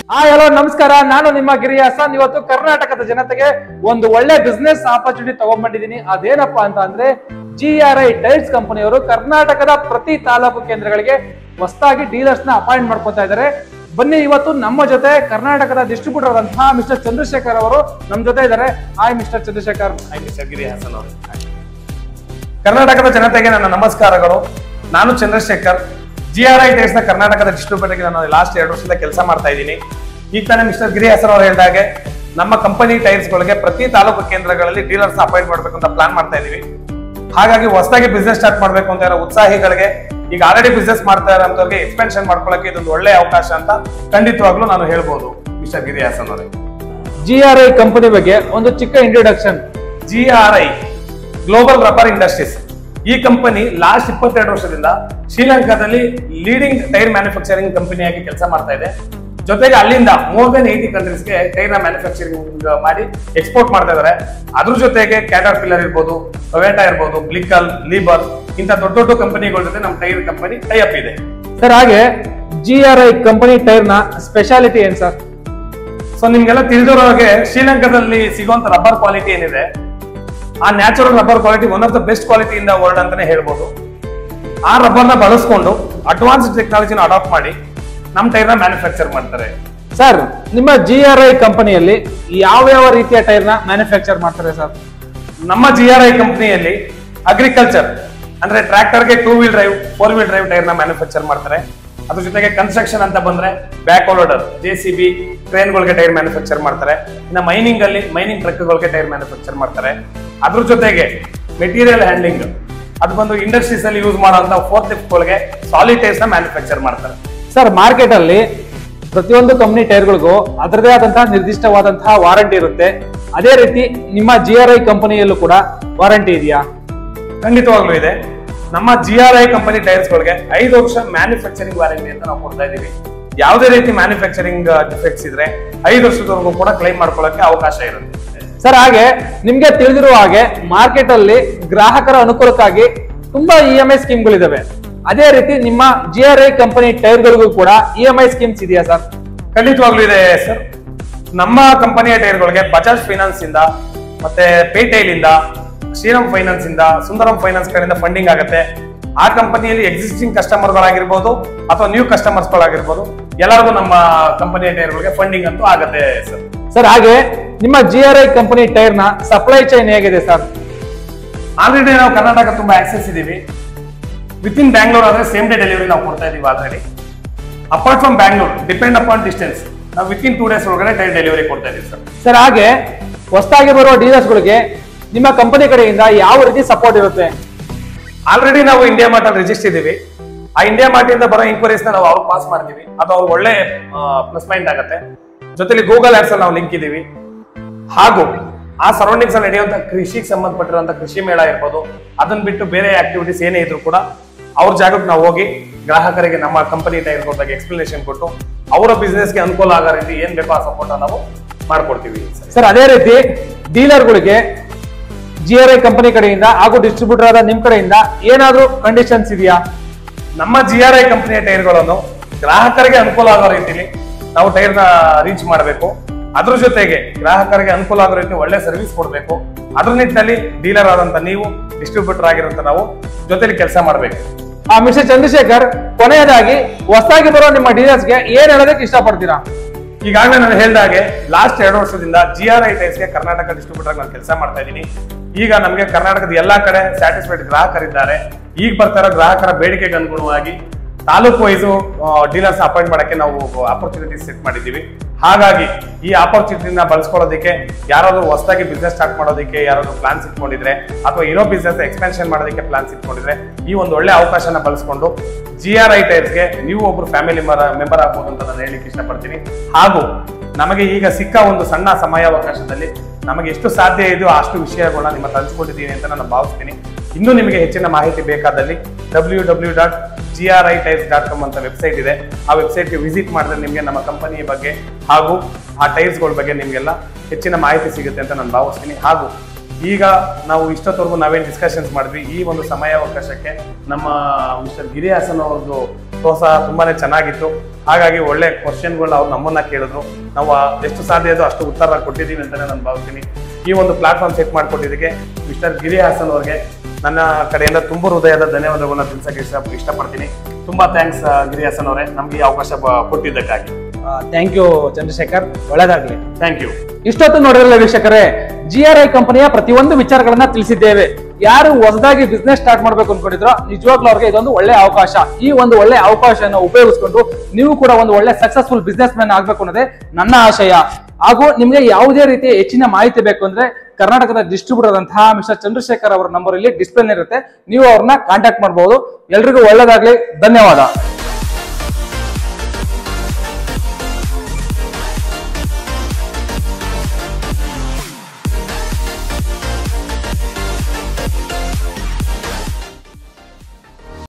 ಆ ಹಲೋ ನಮಸ್ಕಾರ ನಾನು ನಿಮ್ಮ ಗಿರಿ ಹಾಸನ್ ಇವತ್ತು ಕರ್ನಾಟಕದ ಜನತೆಗೆ ಒಂದು ಒಳ್ಳೆ ಬಿಸ್ನೆಸ್ ಆಪರ್ಚುನಿಟಿ ತಗೊಂಡ್ಬಂದಿದ್ದೀನಿ ಅದೇನಪ್ಪಾ ಅಂತ ಅಂದ್ರೆ ಜಿ ಆರ್ ಐ ಟೈಲ್ಸ್ ಕಂಪನಿಯವರು ಕರ್ನಾಟಕದ ಪ್ರತಿ ತಾಲೂಕು ಕೇಂದ್ರಗಳಿಗೆ ಹೊಸದಾಗಿ ಡೀಲರ್ಸ್ ನ ಅಪಾಯಿಂಟ್ ಮಾಡ್ಕೊತಾ ಇದ್ದಾರೆ ಬನ್ನಿ ಇವತ್ತು ನಮ್ಮ ಜೊತೆ ಕರ್ನಾಟಕದ ಡಿಸ್ಟ್ರಿಬ್ಯೂಟರ್ ಆದಂತಹ ಮಿಸ್ಟರ್ ಚಂದ್ರಶೇಖರ್ ಅವರು ನಮ್ಮ ಜೊತೆ ಇದ್ದಾರೆ hi mister Chandrashekar hi mister Giri Hassan ಅವರು ಕರ್ನಾಟಕದ ಜನತೆಗೆ ನನ್ನ ನಮಸ್ಕಾರಗಳು ನಾನು ಚಂದ್ರಶೇಖರ್ ಜಿ ಆರ್ ಐ ನ ಕರ್ನಾಟಕದ ಡಿಸ್ಟ್ರಿಬ್ಯೂಟರ್ಗೆ ನಾನು ಲಾಸ್ಟ್ ಎರಡು ವರ್ಷದಿಂದ ಕೆಲಸ ಮಾಡ್ತಾ ಇದ್ದೀನಿ ಈಗ ತಾನೇ ಮಿಸ್ಟರ್ ಗಿರಿ ಹಾಸನ್ ಅವರು ಹೇಳಿದಾಗೆ ನಮ್ಮ ಕಂಪನಿ ಟೈರ್ಸ್ಗಳಿಗೆ ಪ್ರತಿ ತಾಲೂಕು ಕೇಂದ್ರಗಳಲ್ಲಿ ಡೀಲರ್ಸ್ ಅಪಾಯಿಂಟ್ ಮಾಡಬೇಕು ಅಂತ ಪ್ಲಾನ್ ಮಾಡ್ತಾ ಇದೀವಿ ಹಾಗಾಗಿ ಹೊಸದಾಗಿ ಬಿಸ್ನೆಸ್ ಸ್ಟಾರ್ಟ್ ಮಾಡಬೇಕು ಅಂತ ಇರೋ ಉತ್ಸಾಹಿಗಳಿಗೆ ಈಗ ಆಲ್ರೆಡಿ ಬಿಸ್ನೆಸ್ ಮಾಡ್ತಾ ಇರೋಂಥವ್ರಿಗೆ ಎಕ್ಸ್ಪೆನ್ಷನ್ ಮಾಡ್ಕೊಳ್ಳೋಕೆ ಇದೊಂದು ಒಳ್ಳೆ ಅವಕಾಶ ಅಂತ ಖಂಡಿತವಾಗ್ಲೂ ನಾನು ಹೇಳ್ಬೋದು ಮಿಸ್ಟರ್ ಗಿರಿ ಹಾಸನ್ ಅವರೇ ಜಿ ಆರ್ ಐ ಕಂಪನಿ ಬಗ್ಗೆ ಒಂದು ಚಿಕ್ಕ introduction G R I global rubber industries ಈ ಕಂಪನಿ ಲಾಸ್ಟ್ ಇಪ್ಪತ್ತೆರಡು ವರ್ಷದಿಂದ ಶ್ರೀಲಂಕಾದಲ್ಲಿ ಲೀಡಿಂಗ್ ಟೈರ್ ಮ್ಯಾನುಫ್ಯಾಕ್ಚರಿಂಗ್ ಕಂಪನಿಯಾಗಿ ಕೆಲಸ ಮಾಡ್ತಾ ಇದೆ ಜೊತೆಗೆ ಅಲ್ಲಿಂದ ಮೋರ್ ದೆನ್ ಏಯ್ಟಿ ಕಂಟ್ರೀಸ್ಗೆ ಟೈರ್ ನ ಮ್ಯಾನುಫ್ಯಾಕ್ಚರಿಂಗ್ ಮಾಡಿ ಎಕ್ಸ್ಪೋರ್ಟ್ ಮಾಡ್ತಾ ಇದ್ದಾರೆ ಅದ್ರ ಜೊತೆಗೆ ಕ್ಯಾಟರ್ ಪಿಲ್ಲರ್ ಇರ್ಬೋದು ಟೊಯೋಟಾ ಇರ್ಬೋದು ಬ್ಲಿಕಲ್ ಲೀಬರ್ ಇಂಥ ದೊಡ್ಡ ದೊಡ್ಡ ಕಂಪನಿಗಳ ಜೊತೆ ನಮ್ಮ ಟೈರ್ ಕಂಪನಿ ಟೈ ಅಪ್ ಇದೆ ಸರ್ ಹಾಗೆ G R I company tyre ನ ಸ್ಪೆಷಾಲಿಟಿ ಏನ್ ಸರ್ ಸೊ ನಿಮ್ಗೆಲ್ಲ ತಿಳಿದಿರೋ ಹಾಗೆ ಶ್ರೀಲಂಕಾದಲ್ಲಿ ಸಿಗುವಂತ ರಬ್ಬರ್ ಕ್ವಾಲಿಟಿ ಏನಿದೆ ಆ natural rubber quality one of the best quality in the world ಅಂತಾನೆ ಹೇಳ್ಬೋದು ಆ ರಬ್ಬರ್ನ ಬಳಸ್ಕೊಂಡು ಅಡ್ವಾನ್ಸ್ ಟೆಕ್ನಾಲಜಿನ ಅಡಾಪ್ಟ್ ಮಾಡಿ ನಮ್ಮ ಟೈರ್ನ ಮ್ಯಾನುಫ್ಯಾಕ್ಚರ್ ಮಾಡ್ತಾರೆ ಸರ್ ನಿಮ್ಮ ಜಿ ಆರ್ ಐ ಕಂಪನಿಯಲ್ಲಿ ಯಾವ ಯಾವ ರೀತಿಯ ಟೈರ್ ನ ಮ್ಯಾನುಫ್ಯಾಕ್ಚರ್ ಮಾಡ್ತಾರೆ ಸರ್ ನಮ್ಮ ಜಿ ಆರ್ ಐ ಕಂಪನಿಯಲ್ಲಿ ಅಗ್ರಿಕಲ್ಚರ್ ಅಂದ್ರೆ ಟ್ರ್ಯಾಕ್ಟರ್ಗೆ two wheel drive four wheel drive ಟೈರ್ನ ಮ್ಯಾನುಫ್ಯಾಕ್ಚರ್ ಮಾಡ್ತಾರೆ ಅದ್ರ ಜೊತೆಗೆ ಕನ್ಸ್ಟ್ರಕ್ಷನ್ ಅಂತ ಬಂದ್ರೆ back loader J C B ಟ್ರೈನ್ಗಳಿಗೆ ಟೈರ್ ಮ್ಯಾನುಫ್ಯಾಕ್ಚರ್ ಮಾಡ್ತಾರೆ ಇನ್ನು ಮೈನಿಂಗ್ ಅಲ್ಲಿ ಮೈನಿಂಗ್ ಟ್ರಕ್ಗಳಿಗೆ ಟೈರ್ ಮ್ಯಾನುಫ್ಯಾಕ್ಚರ್ ಮಾಡ್ತಾರೆ ಅದ್ರ ಜೊತೆಗೆ ಮೆಟೀರಿಯಲ್ ಹ್ಯಾಂಡ್ಲಿಂಗ್ ಅದು ಬಂದು ಇಂಡಸ್ಟ್ರೀಸ್ ಅಲ್ಲಿ ಯೂಸ್ ಮಾಡುವಂತ ಫೋರ್ತ್ ಲಿಫ್ಟ್ಗಳಿಗೆ ಸಾಲಿಡ್ ಟೈರ್ಸ್ ನ ಮ್ಯಾನುಫ್ಯಾಕ್ಚರ್ ಮಾಡ್ತಾರೆ ಸರ್ ಮಾರ್ಕೆಟ್ ಅಲ್ಲಿ ಪ್ರತಿಯೊಂದು ಕಂಪನಿ ಟೈರ್ಗಳಿಗೂ ಅದರದೇ ಆದಂತಹ ನಿರ್ದಿಷ್ಟವಾದಂತಹ ವಾರಂಟಿ ಇರುತ್ತೆ ಅದೇ ರೀತಿ ನಿಮ್ಮ ಜಿ ಆರ್ ಐ ಕಂಪನಿಯಲ್ಲೂ ಕೂಡ ವಾರಂಟಿ ಇದೆಯಾ ಖಂಡಿತವಾಗ್ಲೂ ಇದೆ ನಮ್ಮ ಜಿ ಆರ್ ಐ ಕಂಪನಿ ಟೈರ್ಸ್ಗಳಿಗೆ ಐದು ವರ್ಷ ಮ್ಯಾನುಫ್ಯಾಕ್ಚರಿಂಗ್ ವಾರಂಟಿ ಅಂತ ನಾವು ಕೊಡ್ತಾ ಇದೀವಿ ಯಾವುದೇ ರೀತಿ ಮ್ಯಾನುಫ್ಯಾಕ್ಚರಿಂಗ್ ಡಿಫೆಕ್ಟ್ಸ್ ಇದ್ರೆ ಐದು ವರ್ಷದವರೆಗೂ ಕೂಡ ಕ್ಲೈಮ್ ಮಾಡ್ಕೊಳ್ಳೋಕೆ ಅವಕಾಶ ಇರುತ್ತೆ ಸರ್ ಹಾಗೆ ನಿಮ್ಗೆ ತಿಳಿದಿರುವ ಹಾಗೆ ಮಾರ್ಕೆಟ್ ಅಲ್ಲಿ ಗ್ರಾಹಕರ ಅನುಕೂಲಕ್ಕಾಗಿ ತುಂಬಾ ಇ ಎಂ ಐ ಸ್ಕೀಮ್ಗಳಿದಾವೆ ಅದೇ ರೀತಿ ನಿಮ್ಮ ಜಿ ಆರ್ ಐ ಕಂಪನಿ ಟೈರ್ಗಳಿಗೂ ಕೂಡ ಇ ಎಂ ಐ ಸ್ಕೀಮ್ಸ್ ಇದೆಯಾ ಸರ್ ಖಂಡಿತವಾಗ್ಲೂ ಇದೆ ಸರ್ ನಮ್ಮ ಕಂಪನಿಯ ಟೈರ್ಗಳಿಗೆ ಬಜಾಜ್ ಫೈನಾನ್ಸ್ ಇಂದ ಮತ್ತೆ ಪೇಟೈಲ್ ಇಂದ ಶ್ರೀರಾಮ್ ಫೈನಾನ್ಸ್ ಇಂದ ಸುಂದರಂ ಫೈನಾನ್ಸ್ ಕಡೆಯಿಂದ ಫಂಡಿಂಗ್ ಆಗುತ್ತೆ ಆ ಕಂಪನಿಯಲ್ಲಿ ಎಕ್ಸಿಸ್ಟಿಂಗ್ ಕಸ್ಟಮರ್ಗಳಾಗಿರ್ಬೋದು ಅಥವಾ ನ್ಯೂ ಕಸ್ಟಮರ್ಸ್ಗಳಾಗಿರ್ಬೋದು ಎಲ್ಲರಿಗೂ ನಮ್ಮ ಕಂಪನಿಯ ಟೈರ್ಗಳಿಗೆ ಫಂಡಿಂಗ್ ಅಂತೂ ಆಗುತ್ತೆ ಸರ್ ಸರ್ ಹಾಗೆ ನಿಮ್ಮ G R I company tyre ನ ಸಪ್ಲೈ ಚೈನ್ ಹೇಗಿದೆ ಸರ್ ಆಲ್ರೆಡಿ ನಾವು ಕರ್ನಾಟಕ ತುಂಬಾ ಆಕ್ಸೆಸ್ ಇದೀವಿ ವಿತ್ ಇನ್ ಬ್ಯಾಂಗ್ಳೂರ್ ಆದ್ರೆ ಸೇಮ್ ಡೇ ಡೆಲಿವರಿ ನಾವು ಕೊಡ್ತಾ ಇದೀವಿ already apart from Bangalore depend upon distance ನಾವು ವಿತ್ ಇನ್ ಟೂ ಡೇಸ್ ಒಳಗಡೆ ಟೈರ್ ಡೆಲಿವರಿ ಕೊಡ್ತಾ ಇದೀವಿ ಸರ್ ಸರ್ ಹಾಗೆ ಹೊಸದಾಗಿ ಬರುವ ಡೀಲರ್ಸ್ಗಳಿಗೆ ನಿಮ್ಮ ಕಂಪನಿ ಕಡೆಯಿಂದ ಯಾವ ರೀತಿ ಸಪೋರ್ಟ್ ಇರುತ್ತೆ ಆಲ್ರೆಡಿ ನಾವು ಇಂಡಿಯಾ ಮಾರ್ಟ್ ಅಲ್ಲಿ ರಿಜಿಸ್ಟರ್ ಇದೀವಿ ಆ ಇಂಡಿಯಾ ಮಾರ್ಟ್ ಇಂದ ಬರೋ ಇಂಕ್ವೈರೀಸ್ ನಾವು ಅವ್ರಿಗೆ ಪಾಸ್ ಮಾಡ್ತೀವಿ ಅದು ಅವ್ರಿಗೆ ಒಳ್ಳೆ ಪ್ಲಸ್ ಪಾಯಿಂಟ್ ಆಗುತ್ತೆ ಜೊತೆಲಿ ಗೂಗಲ್ ಆಡ್ಸ್ ಅಲ್ಲಿ ನಾವು ಲಿಂಕ್ ಇದೀವಿ ಹಾಗೂ ಆ ಸರೌಂಡಿಂಗ್ಸ್ ಅಲ್ಲಿ ನಡೆಯುವಂತ ಕೃಷಿಗೆ ಸಂಬಂಧಪಟ್ಟಿರುವಂತ ಕೃಷಿ ಮೇಳ ಇರ್ಬೋದು ಅದನ್ನ ಬಿಟ್ಟು ಬೇರೆ ಆಕ್ಟಿವಿಟೀಸ್ ಏನೇ ಇದ್ರು ಕೂಡ ಅವ್ರ ಜಾಗಕ್ಕೆ ನಾವು ಹೋಗಿ ಗ್ರಾಹಕರಿಗೆ ನಮ್ಮ ಕಂಪನಿ ಟೈರ್ ಬಗ್ಗೆ ಎಕ್ಸ್ಪ್ಲನೇಷನ್ ಕೊಟ್ಟು ಅವರ ಬಿಸ್ನೆಸ್ಗೆ ಅನುಕೂಲ ಆಗೋ ರೀತಿ ಏನ್ ಬೇಕೋ ಆ ಸಪೋರ್ಟ್ ನಾವು ಮಾಡ್ಕೊಡ್ತೀವಿ ಸರ್ ಅದೇ ರೀತಿ ಡೀಲರ್ಗಳಿಗೆ ಜಿ ಆರ್ ಐ ಕಂಪನಿ ಕಡೆಯಿಂದ ಹಾಗೂ ಡಿಸ್ಟ್ರಿಬ್ಯೂಟರ್ ಆದ ನಿಮ್ ಕಡೆಯಿಂದ ಏನಾದ್ರೂ ಕಂಡೀಷನ್ಸ್ ಇದೆಯಾ ನಮ್ಮ ಜಿ ಆರ್ ಐ ಕಂಪನಿಯ ಟೈರ್ಗಳನ್ನು ಗ್ರಾಹಕರಿಗೆ ಅನುಕೂಲ ಆಗೋ ರೀತಿಲಿ ನಾವು ಟೈರ್ನ ರೀಚ್ ಮಾಡಬೇಕು ಅದ್ರ ಜೊತೆಗೆ ಗ್ರಾಹಕರಿಗೆ ಅನುಕೂಲ ಆಗೋ ರೀತಿ ಒಳ್ಳೆ ಸರ್ವಿಸ್ ಕೊಡಬೇಕು ಅದ್ರ ನಿಟ್ಟಿನಲ್ಲಿ ಡೀಲರ್ ಆದಂತ ನೀವು ಡಿಸ್ಟ್ರಿಬ್ಯೂಟರ್ ಆಗಿರೋಂತ ನಾವು ಜೊತೆಲಿ ಕೆಲಸ ಮಾಡಬೇಕು ಆ ಮಿಸ್ಟರ್ ಚಂದ್ರಶೇಖರ್ ಕೊನೆಯದಾಗಿ ಹೊಸದಾಗಿ ಬರೋ ನಿಮ್ಮ ಡೀಲರ್ಸ್ಗೆ ಏನ್ ಹೇಳೋದಕ್ಕೆ ಇಷ್ಟಪಡ್ತೀರಾ ಈಗಾಗಲೇ ನಾನು ಹೇಳಿದಾಗೆ ಲಾಸ್ಟ್ ಎರಡು ವರ್ಷದಿಂದ ಜಿ ಆರ್ ಐ ಟೈರ್ಸ್ಗೆ ಕರ್ನಾಟಕ ಡಿಸ್ಟ್ರಿಬ್ಯೂಟರ್ ನಾನು ಕೆಲಸ ಮಾಡ್ತಾ ಇದ್ದೀನಿ ಈಗ ನಮಗೆ ಕರ್ನಾಟಕದ ಎಲ್ಲಾ ಕಡೆ ಸ್ಯಾಟಿಸ್ಫೈಡ್ ಗ್ರಾಹಕರಿದ್ದಾರೆ ಈಗ ಬರ್ತಾ ಇರೋ ಗ್ರಾಹಕರ ಬೇಡಿಕೆಗೆ ಅನುಗುಣವಾಗಿ ತಾಲೂಕು ವೈಸು ಡೀಲರ್ಸ್ ಅಪಾಯಿಂಟ್ ಮಾಡಕ್ಕೆ ನಾವು ಆಪರ್ಚುನಿಟಿ ಸೆಟ್ ಮಾಡಿದ್ದೀವಿ ಹಾಗಾಗಿ ಈ ಆಪರ್ಚುನಿಟಿನ ಬಳಸ್ಕೊಳ್ಳೋದಕ್ಕೆ ಯಾರಾದ್ರೂ ಹೊಸದಾಗಿ ಬಿಸ್ನೆಸ್ ಸ್ಟಾರ್ಟ್ ಮಾಡೋದಕ್ಕೆ ಯಾರಾದ್ರೂ ಪ್ಲಾನ್ಸ್ ಇಟ್ಕೊಂಡಿದ್ರೆ ಅಥವಾ ಇರೋ ಬಿಸ್ನೆಸ್ ಎಕ್ಸ್ಪೆನ್ಷನ್ ಮಾಡೋದಕ್ಕೆ ಪ್ಲಾನ್ಸ್ ಇಟ್ಕೊಂಡಿದ್ರೆ ಈ ಒಂದು ಒಳ್ಳೆ ಅವಕಾಶನ ಬಳಸ್ಕೊಂಡು ಜಿ ಆರ್ ಐ ಟೈರ್ಸ್ಗೆ ನೀವು ಒಬ್ರು ಫ್ಯಾಮಿಲಿ ಮೆಂಬರ್ ಆಗ್ಬೋದು ಅಂತ ನಾನು ಹೇಳಿಕ್ಕೆ ಇಷ್ಟಪಡ್ತೀನಿ ಹಾಗೂ ನಮಗೆ ಈಗ ಸಿಕ್ಕ ಒಂದು ಸಣ್ಣ ಸಮಯಾವಕಾಶದಲ್ಲಿ ನಮಗೆ ಎಷ್ಟು ಸಾಧ್ಯ ಇದೆಯೋ ಅಷ್ಟು ವಿಷಯಗಳನ್ನ ನಿಮ್ಮ ಹಂಚ್ಕೊಂಡಿದ್ದೀನಿ ಅಂತ ನಾನು ಭಾವಿಸ್ತೀನಿ ಇನ್ನೂ ನಿಮಗೆ ಹೆಚ್ಚಿನ ಮಾಹಿತಿ ಬೇಕಾದಲ್ಲಿ W W dot G R I tyres dot com ಅಂತ ವೆಬ್ಸೈಟ್ ಇದೆ ಆ ವೆಬ್ಸೈಟ್ಗೆ ವಿಸಿಟ್ ಮಾಡಿದ್ರೆ ನಿಮಗೆ ನಮ್ಮ ಕಂಪನಿಯ ಬಗ್ಗೆ ಹಾಗೂ ಆ ಟೈರ್ಸ್ಗಳ ಬಗ್ಗೆ ನಿಮಗೆಲ್ಲ ಹೆಚ್ಚಿನ ಮಾಹಿತಿ ಸಿಗುತ್ತೆ ಅಂತ ನಾನು ಭಾವಿಸ್ತೀನಿ ಹಾಗೂ ಈಗ ನಾವು ಇಷ್ಟೊತ್ತವರೆಗೂ ನಾವೇನು ಡಿಸ್ಕಷನ್ಸ್ ಮಾಡಿದ್ವಿ ಈ ಒಂದು ಸಮಯಾವಕಾಶಕ್ಕೆ ನಮ್ಮ ಮಿಸ್ಟರ್ ಗಿರಿ ಹಾಸನ್ ಅವ್ರದ್ದು ಪ್ರೋತ್ಸಾಹ ತುಂಬಾನೇ ಚೆನ್ನಾಗಿತ್ತು ಹಾಗಾಗಿ ಒಳ್ಳೆ ಕ್ವಶನ್ಗಳು ಅವ್ರು ನಮ್ಮನ್ನ ಕೇಳಿದ್ರು ನಾವು ಆ ಎಷ್ಟು ಸಾಧ್ಯ ಇದೋ ಅಷ್ಟು ಉತ್ತರ ಕೊಟ್ಟಿದ್ದೀವಿ ಅಂತಾನೆ ನಾನು ಭಾವಿಸ್ತೀನಿ ಈ ಒಂದು ಪ್ಲಾಟ್ಫಾರ್ಮ್ ಸೆಟ್ ಮಾಡಿಕೊಟ್ಟಿದ್ದಕ್ಕೆ ಮಿಸ್ಟರ್ ಗಿರಿ ಹಾಸನ್ ಅವ್ರಿಗೆ ನನ್ನ ಕಡೆಯಿಂದ ತುಂಬ ಹೃದಯದ ಧನ್ಯವಾದಗಳನ್ನ ತಿಳಿಸಕ್ಕೆ ಇಷ್ಟ ಇಷ್ಟಪಡ್ತೀನಿ ತುಂಬಾ ಥ್ಯಾಂಕ್ಸ್ ಗಿರಿ ಹಾಸನ್ ಅವರೇ ನಮ್ಗೆ ಈ ಅವಕಾಶ ಬ- ಕೊಟ್ಟಿದ್ದಕ್ಕಾಗಿ ಥ್ಯಾಂಕ್ ಯು ಚಂದ್ರಶೇಖರ್ ಒಳ್ಳೇದಾಗ್ಲಿ ಥ್ಯಾಂಕ್ ಯು ಇಷ್ಟೊತ್ತು ನೋಡಿರಲ್ಲ ವೀಕ್ಷಕರೇ ಜಿ ಆರ್ ಐ ಕಂಪನಿಯ ಪ್ರತಿಯೊಂದು ವಿಚಾರಗಳನ್ನ ತಿಳಿಸಿದ್ದೇವೆ ಯಾರು ಹೊಸದಾಗಿ ಬಿಸ್ನೆಸ್ ಸ್ಟಾರ್ಟ್ ಮಾಡ್ಬೇಕು ಅನ್ಕೊಂಡಿದ್ರೋ ನಿಜವಾಗ್ಲೂ ಅವ್ರಿಗೆ ಇದೊಂದು ಒಳ್ಳೆ ಅವಕಾಶ ಈ ಒಂದು ಒಳ್ಳೆ ಅವಕಾಶನ ಉಪಯೋಗಿಸ್ಕೊಂಡು ನೀವು ಕೂಡ ಒಂದು ಒಳ್ಳೆ ಸಕ್ಸಸ್ಫುಲ್ ಬಿಸ್ನೆಸ್ ಮ್ಯಾನ್ ಆಗ್ಬೇಕು ಅನ್ನೋದೇ ನನ್ನ ಆಶಯ ಹಾಗೂ ನಿಮ್ಗೆ ಯಾವುದೇ ರೀತಿಯ ಹೆಚ್ಚಿನ ಮಾಹಿತಿ ಬೇಕು ಅಂದ್ರೆ ಕರ್ನಾಟಕದ ಡಿಸ್ಟ್ರಿಬ್ಯೂಟರ್ ಅಂತಹ ಮಿಸ್ಟರ್ ಚಂದ್ರಶೇಖರ್ ಅವರ ನಂಬರ್ ಇಲ್ಲಿ ಡಿಸ್ಪ್ಲೇ ಇರುತ್ತೆ ನೀವು ಅವ್ರನ್ನ ಕಾಂಟ್ಯಾಕ್ಟ್ ಮಾಡಬಹುದು ಎಲ್ರಿಗೂ ಒಳ್ಳೇದಾಗ್ಲಿ ಧನ್ಯವಾದ